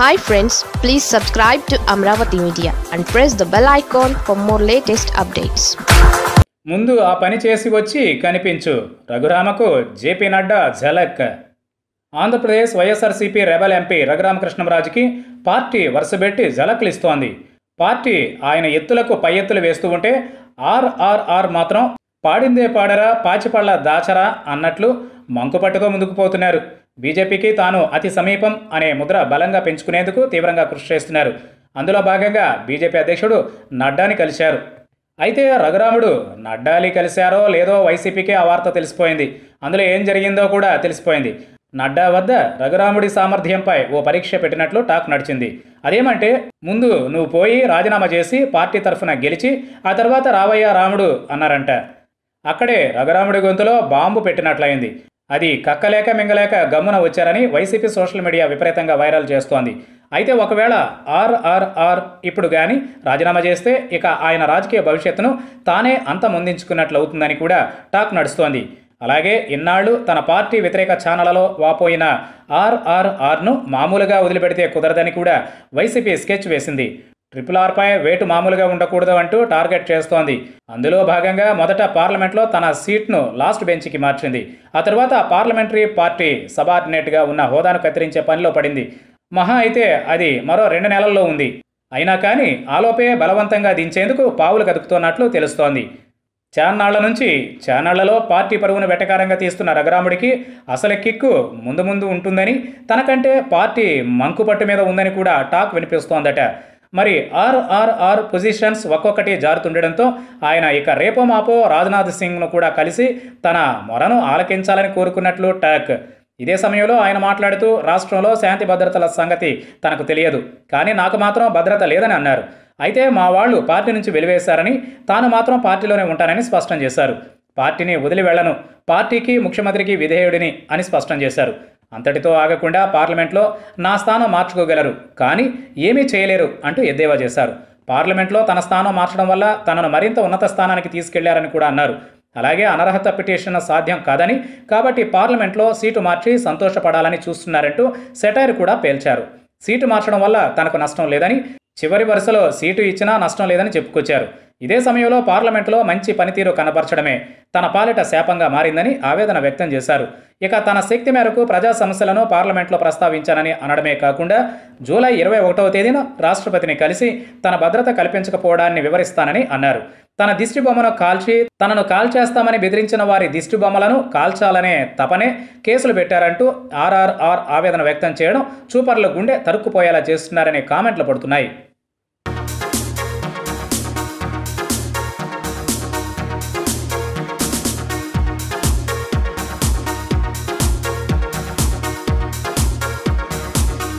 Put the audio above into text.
hi friends please subscribe to Amaravati media and press the bell icon for more latest updates ముందు ఆ పని చేసి వచ్చి కనిపించు రఘురామకు జేపీ నడ్డా ఝలక్ ఆంధ్రప్రదేశ్ వైఎస్ఆర్సీపీ రెబల్ ఎంపీ రఘురామకృష్ణంరాజుకి పార్టీ వరుసబెట్టి ఝలక్లు ఇస్తోంది పార్టీ ఆయన ఎత్తులకు పై ఎత్తులు వేస్తూ ఉంటే ఆర్ఆర్ఆర్ మాత్రం పాడిందే పాడరా పాచిపళ్ళ దాచరా అన్నట్లు మంకుపట్టుతో ముందుకు పోతున్నారు బీజేపీకి తాను అతి సమీపం అనే ముద్ర బలంగా పెంచుకునేందుకు తీవ్రంగా కృషి చేస్తున్నారు అందులో భాగంగా బీజేపీ అధ్యక్షుడు నడ్డాని కలిశారు అయితే రఘురాముడు నడ్డాలి కలిశారో లేదో వైసీపీకి ఆ వార్త తెలిసిపోయింది అందులో ఏం జరిగిందో కూడా తెలిసిపోయింది నడ్డా వద్ద రఘురాముడి సామర్థ్యంపై ఓ పరీక్ష పెట్టినట్లు టాక్ నడిచింది అదేమంటే ముందు నువ్వు పోయి రాజీనామా చేసి పార్టీ తరఫున గెలిచి ఆ తర్వాత రావయ్య రాముడు అన్నారంట అక్కడే రఘురాముడి గొంతులో బాంబు పెట్టినట్లయింది అది కక్కలేక మింగలేక గమ్మున వచ్చారని వైసీపీ సోషల్ మీడియా విపరీతంగా వైరల్ చేస్తోంది అయితే ఒకవేళ ఆర్ఆర్ఆర్ ఇప్పుడు కానీ రాజీనామా చేస్తే ఇక ఆయన రాజకీయ భవిష్యత్తును తానే అంతమొందించుకున్నట్లు అవుతుందని కూడా టాక్ నడుస్తోంది అలాగే ఇన్నాళ్లు తన పార్టీ వ్యతిరేక ఛానళ్లలో వాపోయిన ఆర్ఆర్ఆర్ను మామూలుగా వదిలిపెడితే కుదరదని కూడా వైసీపీ స్కెచ్ వేసింది ట్రిపుల్ ఆర్పై వేటు మామూలుగా ఉండకూడదు అంటూ టార్గెట్ చేస్తోంది అందులో భాగంగా మొదట పార్లమెంట్లో తన సీట్ను లాస్ట్ బెంచ్కి మార్చింది ఆ తర్వాత పార్లమెంటరీ పార్టీ సబార్డినేట్గా ఉన్న హోదాను కత్తిరించే పనిలో పడింది మహా అయితే అది మరో రెండు నెలల్లో ఉంది అయినా కానీ ఆలోపే బలవంతంగా దించేందుకు పావులు కదుపుతున్నట్లు తెలుస్తోంది చాన్నాళ్ల నుంచి చానాళ్లలో పార్టీ పరువును వెటకారంగా తీస్తున్న రఘురాముడికి అసలు కిక్కు ముందు ముందు ఉంటుందని తనకంటే పార్టీ మంకుపట్టు మీద ఉందని కూడా టాక్ వినిపిస్తోందట మరి ఆర్ఆర్ఆర్ పొజిషన్స్ ఒక్కొక్కటి జారుతుండడంతో ఆయన ఇక రేపో మాపో రాజ్నాథ్ సింగ్ను కూడా కలిసి తన మొరను ఆలకించాలని కోరుకున్నట్లు టాక్ ఇదే సమయంలో ఆయన మాట్లాడుతూ రాష్ట్రంలో శాంతి భద్రతల సంగతి తనకు తెలియదు కానీ నాకు మాత్రం భద్రత లేదని అన్నారు అయితే మా వాళ్ళు పార్టీ నుంచి వెలివేశారని తాను మాత్రం పార్టీలోనే ఉంటానని స్పష్టం చేశారు పార్టీని వదిలి వెళ్లను పార్టీకి ముఖ్యమంత్రికి విధేయుడిని అని స్పష్టం చేశారు అంతటితో ఆగకుండా పార్లమెంట్లో నా స్థానం మార్చుకోగలరు కానీ ఏమీ చేయలేరు అంటూ ఎద్దేవా చేశారు పార్లమెంట్లో తన స్థానం మార్చడం వల్ల తనను మరింత ఉన్నత స్థానానికి తీసుకెళ్లారని కూడా అన్నారు అలాగే అనర్హత పిటిషన్ సాధ్యం కాదని కాబట్టి పార్లమెంట్లో సీటు మార్చి సంతోషపడాలని చూస్తున్నారంటూ సెటైర్ కూడా పేల్చారు సీటు మార్చడం వల్ల తనకు నష్టం లేదని చివరి వరుసలో సీటు ఇచ్చినా నష్టం లేదని చెప్పుకొచ్చారు ఇదే సమయంలో పార్లమెంట్లో మంచి పనితీరు కనబరచడమే తన పాలిట శాపంగా మారిందని ఆవేదన వ్యక్తం చేశారు ఇక తన శక్తి మేరకు ప్రజా సమస్యలను పార్లమెంట్లో ప్రస్తావించానని అనడమే కాకుండా జూలై ఇరవై ఒకటవ తేదీన రాష్ట్రపతిని కలిసి తన భద్రత కల్పించకపోవడాన్ని వివరిస్తానని అన్నారు తన దిష్టి బొమ్మను కాల్చి తనను కాల్చేస్తామని బెదిరించిన వారి దిష్టి బొమ్మలను కాల్చాలనే తపనే కేసులు పెట్టారంటూ ఆర్ఆర్ఆర్ ఆవేదన వ్యక్తం చేయడం చూపర్ల గుండె తరుక్కుపోయేలా చేస్తున్నారనే కామెంట్లు పడుతున్నాయి